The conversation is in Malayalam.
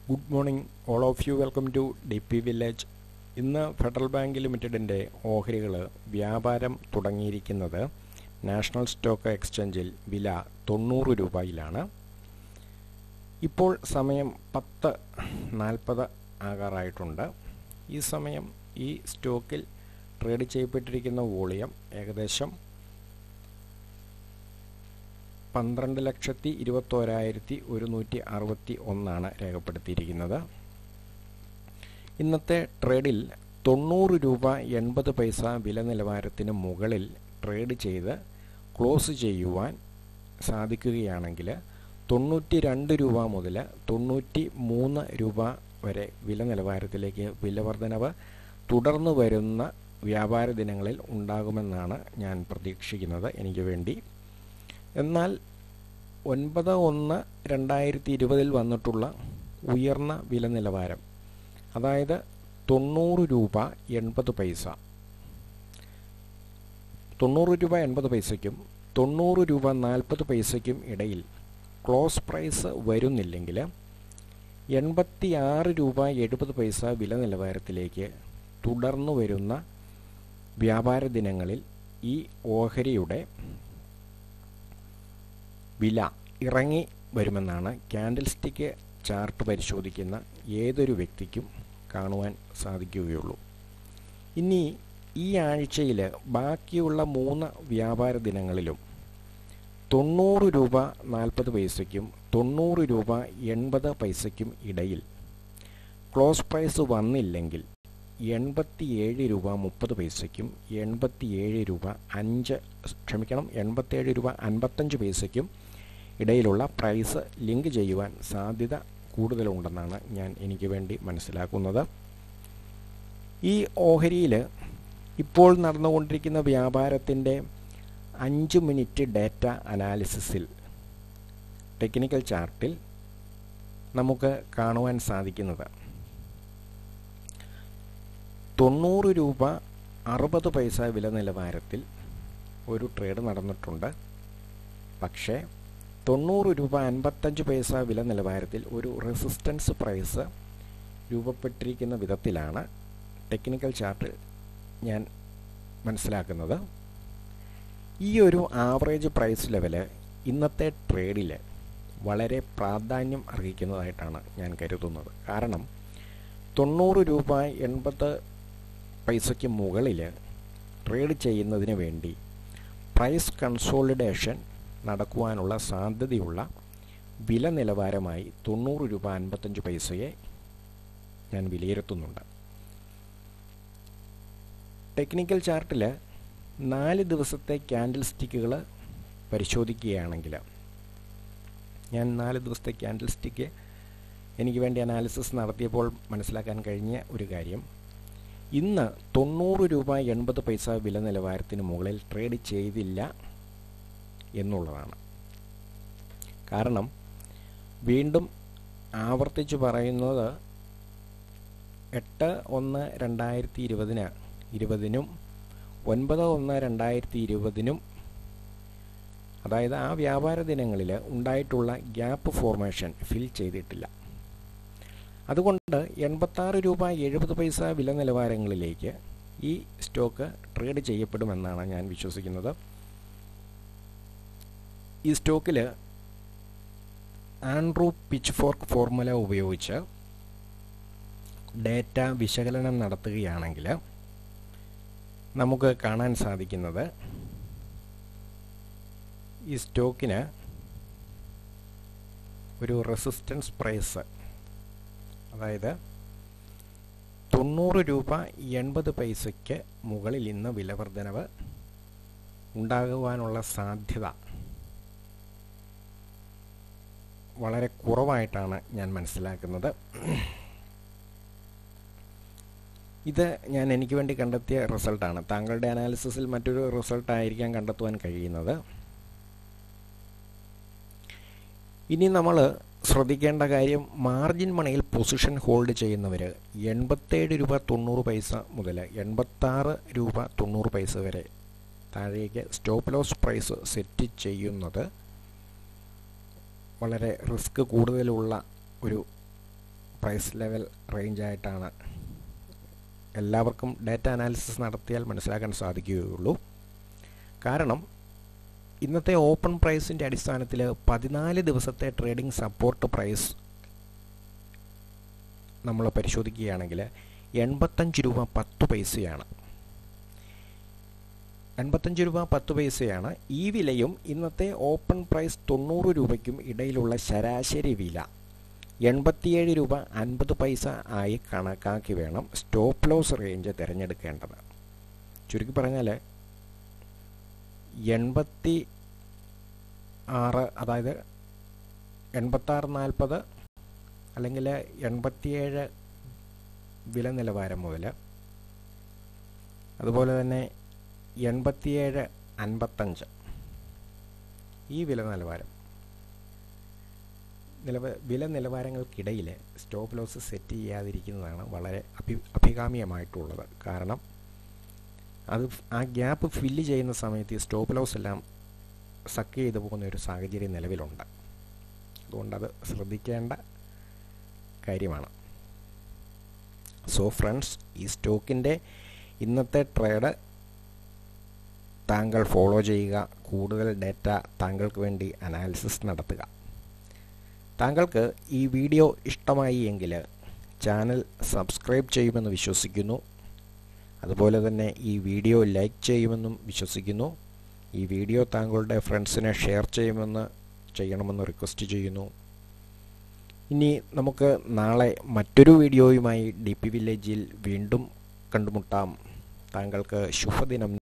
good morning all of you welcome to D P village ഇന്ന് ഫെഡറൽ ബാങ്ക് ലിമിറ്റഡിൻ്റെ ഓഹരികൾ വ്യാപാരം തുടങ്ങിയിരിക്കുന്നത് നാഷണൽ സ്റ്റോക്ക് എക്സ്ചേഞ്ചിൽ വില തൊണ്ണൂറ് രൂപയിലാണ് ഇപ്പോൾ സമയം പത്ത് നാൽപ്പത് ആകാറായിട്ടുണ്ട് ഈ സമയം ഈ സ്റ്റോക്കിൽ ട്രേഡ് ചെയ്യപ്പെട്ടിരിക്കുന്ന വോളിയം ഏകദേശം പന്ത്രണ്ട് ലക്ഷത്തി ഇരുപത്തോരായിരത്തി ഒരുന്നൂറ്റി അറുപത്തി ഒന്നാണ് രേഖപ്പെടുത്തിയിരിക്കുന്നത് ഇന്നത്തെ ട്രേഡിൽ തൊണ്ണൂറ് രൂപ എൺപത് പൈസ വില നിലവാരത്തിന് മുകളിൽ ട്രേഡ് ചെയ്ത് ക്ലോസ് ചെയ്യുവാൻ സാധിക്കുകയാണെങ്കിൽ തൊണ്ണൂറ്റി രണ്ട് രൂപ മുതൽ തൊണ്ണൂറ്റി മൂന്ന് രൂപ വരെ വില നിലവാരത്തിലേക്ക് വില വർധനവ് തുടർന്നു വരുന്ന വ്യാപാര ദിനങ്ങളിൽ ഉണ്ടാകുമെന്നാണ് ഞാൻ പ്രതീക്ഷിക്കുന്നത് എനിക്ക് വേണ്ടി എന്നാൽ ഒൻപത് ഒന്ന് രണ്ടായിരത്തി ഇരുപതിൽ വന്നിട്ടുള്ള ഉയർന്ന വില നിലവാരം അതായത് തൊണ്ണൂറ് രൂപ എൺപത് പൈസ തൊണ്ണൂറ് രൂപ എൺപത് പൈസയ്ക്കും തൊണ്ണൂറ് രൂപ നാൽപ്പത് പൈസയ്ക്കും ഇടയിൽ ക്ലോസ് പ്രൈസ് വരുന്നില്ലെങ്കിൽ എൺപത്തി ആറ് രൂപ എഴുപത് പൈസ വില നിലവാരത്തിലേക്ക് തുടർന്നു വരുന്ന വ്യാപാര ദിനങ്ങളിൽ ഈ ഓഹരിയുടെ വില ഇറങ്ങി വരുമെന്നാണ് ക്യാൻഡിൽ സ്റ്റിക്ക് ചാർട്ട് പരിശോധിക്കുന്ന ഏതൊരു വ്യക്തിക്കും കാണുവാൻ സാധിക്കുകയുള്ളൂ ഇനി ഈ ആഴ്ചയിൽ ബാക്കിയുള്ള മൂന്ന് വ്യാപാര ദിനങ്ങളിലും തൊണ്ണൂറ് രൂപ നാൽപ്പത് പൈസയ്ക്കും തൊണ്ണൂറ് രൂപ എൺപത് പൈസയ്ക്കും ഇടയിൽ ക്ലോസ് പ്രൈസ് വന്നില്ലെങ്കിൽ എൺപത്തിയേഴ് രൂപ മുപ്പത് പൈസയ്ക്കും എൺപത്തിയേഴ് രൂപ അഞ്ച് ക്ഷമിക്കണം എൺപത്തേഴ് രൂപ അൻപത്തഞ്ച് പൈസയ്ക്കും ഇടയിലുള്ള പ്രൈസ് ലിങ്ക് ചെയ്യുവാൻ സാധ്യത കൂടുതലുണ്ടെന്നാണ് ഞാൻ എനിക്ക് വേണ്ടി മനസ്സിലാക്കുന്നത് ഈ ഓഹരിയിൽ ഇപ്പോൾ നടന്നുകൊണ്ടിരിക്കുന്ന വ്യാപാരത്തിൻ്റെ അഞ്ച് മിനിറ്റ് ഡാറ്റ അനാലിസിസിൽ ടെക്നിക്കൽ ചാർട്ടിൽ നമുക്ക് കാണുവാൻ സാധിക്കുന്നത് തൊണ്ണൂറ് രൂപ അറുപത് പൈസ വില നിലവാരത്തിൽ ഒരു ട്രേഡ് നടന്നിട്ടുണ്ട് പക്ഷേ തൊണ്ണൂറ് രൂപ അൻപത്തഞ്ച് പൈസ വില നിലവാരത്തിൽ ഒരു റെസിസ്റ്റൻസ് പ്രൈസ് രൂപപ്പെട്ടിരിക്കുന്ന വിധത്തിലാണ് ടെക്നിക്കൽ ചാർട്ട് ഞാൻ മനസ്സിലാക്കുന്നത് ഈ ഒരു ആവറേജ് പ്രൈസ് ലെവല് ഇന്നത്തെ ട്രേഡിൽ വളരെ പ്രാധാന്യം അർഹിക്കുന്നതായിട്ടാണ് ഞാൻ കരുതുന്നത് കാരണം തൊണ്ണൂറ് രൂപ എൺപത് പൈസയ്ക്ക് മുകളിൽ ട്രേഡ് ചെയ്യുന്നതിന് വേണ്ടി പ്രൈസ് കൺസോളിഡേഷൻ നടക്കുവാനുള്ള സാധ്യതയുള്ള വില നിലവാരമായി തൊണ്ണൂറ് രൂപ അൻപത്തഞ്ച് പൈസയെ ഞാൻ വിലയിരുത്തുന്നുണ്ട് ടെക്നിക്കൽ ചാർട്ടിൽ നാല് ദിവസത്തെ ക്യാൻഡിൽ സ്റ്റിക്കുകൾ പരിശോധിക്കുകയാണെങ്കിൽ ഞാൻ നാല് ദിവസത്തെ ക്യാൻഡിൽ സ്റ്റിക്ക് എനിക്ക് വേണ്ടി അനാലിസിസ് നടത്തിയപ്പോൾ മനസ്സിലാക്കാൻ കഴിഞ്ഞ ഒരു കാര്യം ഇന്ന് തൊണ്ണൂറ് രൂപ എൺപത് പൈസ വില നിലവാരത്തിന് മുകളിൽ ട്രേഡ് ചെയ്തില്ല എന്നുള്ളതാണ് കാരണം വീണ്ടും ആവർത്തിച്ച് പറയുന്നത് എട്ട് ഒന്ന് രണ്ടായിരത്തി ഇരുപതിന് ഇരുപതിനും ഒൻപത് ഒന്ന് രണ്ടായിരത്തി ഇരുപതിനും അതായത് ആ വ്യാപാര ദിനങ്ങളിൽ ഉണ്ടായിട്ടുള്ള ഗ്യാപ്പ് ഫോർമേഷൻ ഫിൽ ചെയ്തിട്ടില്ല അതുകൊണ്ട് എൺപത്താറ് രൂപ എഴുപത് പൈസ വില നിലവാരങ്ങളിലേക്ക് ഈ സ്റ്റോക്ക് ട്രേഡ് ചെയ്യപ്പെടുമെന്നാണ് ഞാൻ വിശ്വസിക്കുന്നത് ഈ സ്റ്റോക്കിൽ ആൻഡ്രൂ പിച്ച് ഫോർക്ക് ഫോർമുല ഉപയോഗിച്ച് ഡേറ്റ വിശകലനം നടത്തുകയാണെങ്കിൽ നമുക്ക് കാണാൻ സാധിക്കുന്നത് ഈ സ്റ്റോക്കിന് ഒരു റെസിസ്റ്റൻസ് പ്രൈസ് അതായത് തൊണ്ണൂറ് രൂപ എൺപത് പൈസയ്ക്ക് മുകളിൽ ഇന്ന് വിലവർധനവ് ഉണ്ടാകുവാനുള്ള സാധ്യത വളരെ കുറവായിട്ടാണ് ഞാൻ മനസ്സിലാക്കുന്നത് ഇത് ഞാൻ എനിക്ക് വേണ്ടി കണ്ടെത്തിയ റിസൾട്ടാണ് താങ്കളുടെ അനാലിസിസിൽ മറ്റൊരു റിസൾട്ട് ആയിരിക്കാം കണ്ടെത്തുവാൻ കഴിയുന്നത് ഇനി നമ്മൾ ശ്രദ്ധിക്കേണ്ട കാര്യം മാർജിൻ മണിയിൽ പൊസിഷൻ ഹോൾഡ് ചെയ്യുന്നവർ എൺപത്തേഴ് രൂപ തൊണ്ണൂറ് പൈസ മുതൽ എൺപത്താറ് രൂപ തൊണ്ണൂറ് പൈസ വരെ താഴേക്ക് സ്റ്റോപ്പ് ലോസ് പ്രൈസ് സെറ്റ് ചെയ്യുന്നത് വളരെ റിസ്ക് കൂടുതലുള്ള ഒരു പ്രൈസ് ലെവൽ റേഞ്ചായിട്ടാണ് എല്ലാവർക്കും ഡാറ്റ അനാലിസിസ് നടത്തിയാൽ മനസ്സിലാക്കാൻ സാധിക്കുകയുള്ളൂ കാരണം ഇന്നത്തെ ഓപ്പൺ പ്രൈസിൻ്റെ അടിസ്ഥാനത്തിൽ പതിനാല് ദിവസത്തെ ട്രേഡിംഗ് സപ്പോർട്ട് പ്രൈസ് നമ്മൾ പരിശോധിക്കുകയാണെങ്കിൽ എൺപത്തഞ്ച് രൂപ പത്ത് പൈസയാണ് എൺപത്തഞ്ച് രൂപ പത്ത് പൈസയാണ് ഈ വിലയും ഇന്നത്തെ ഓപ്പൺ പ്രൈസ് തൊണ്ണൂറ് രൂപയ്ക്കും ഇടയിലുള്ള ശരാശരി വില എൺപത്തിയേഴ് രൂപ അൻപത് പൈസ ആയി കണക്കാക്കി വേണം സ്റ്റോപ്പ് ലോസ് റേഞ്ച് തിരഞ്ഞെടുക്കേണ്ടത് ചുരുക്കി പറഞ്ഞാൽ എൺപത്തി ആറ് അതായത് എൺപത്താറ് നാൽപ്പത് അല്ലെങ്കിൽ എൺപത്തിയേഴ് വില നിലവാരം മുതൽ അതുപോലെ തന്നെ എൺപത്തിയേഴ് അൻപത്തഞ്ച് ഈ വില നിലവാരം നിലവ വില നിലവാരങ്ങൾക്കിടയിൽ സ്റ്റോപ്പ് ലോസ് സെറ്റ് ചെയ്യാതിരിക്കുന്നതാണ് വളരെ അഭി അഭികാമ്യമായിട്ടുള്ളത് കാരണം അത് ആ ഗ്യാപ്പ് ഫില്ല് ചെയ്യുന്ന സമയത്ത് ഈ സ്റ്റോപ്പ് ലോസ് എല്ലാം സക്ക് ചെയ്തു പോകുന്ന ഒരു സാഹചര്യം നിലവിലുണ്ട് അതുകൊണ്ടത് ശ്രദ്ധിക്കേണ്ട കാര്യമാണ് സോ ഫ്രണ്ട്സ് ഈ സ്റ്റോക്കിൻ്റെ ഇന്നത്തെ ട്രേഡ് താങ്കൾ ഫോളോ ചെയ്യുക കൂടുതൽ ഡേറ്റ താങ്കൾക്ക് വേണ്ടി അനാലിസിസ് നടത്തുക താങ്കൾക്ക് ഈ വീഡിയോ ഇഷ്ടമായി എങ്കിൽ ചാനൽ സബ്സ്ക്രൈബ് ചെയ്യുമെന്ന് വിശ്വസിക്കുന്നു അതുപോലെ തന്നെ ഈ വീഡിയോ ലൈക്ക് ചെയ്യുമെന്നും വിശ്വസിക്കുന്നു ഈ വീഡിയോ താങ്കളുടെ ഫ്രണ്ട്സിനെ ഷെയർ ചെയ്യുമെന്ന് ചെയ്യണമെന്ന് റിക്വസ്റ്റ് ചെയ്യുന്നു ഇനി നമുക്ക് നാളെ മറ്റൊരു വീഡിയോയുമായി ഡി പി വില്ലേജിൽ വീണ്ടും കണ്ടുമുട്ടാം താങ്കൾക്ക് ശുഭദിനം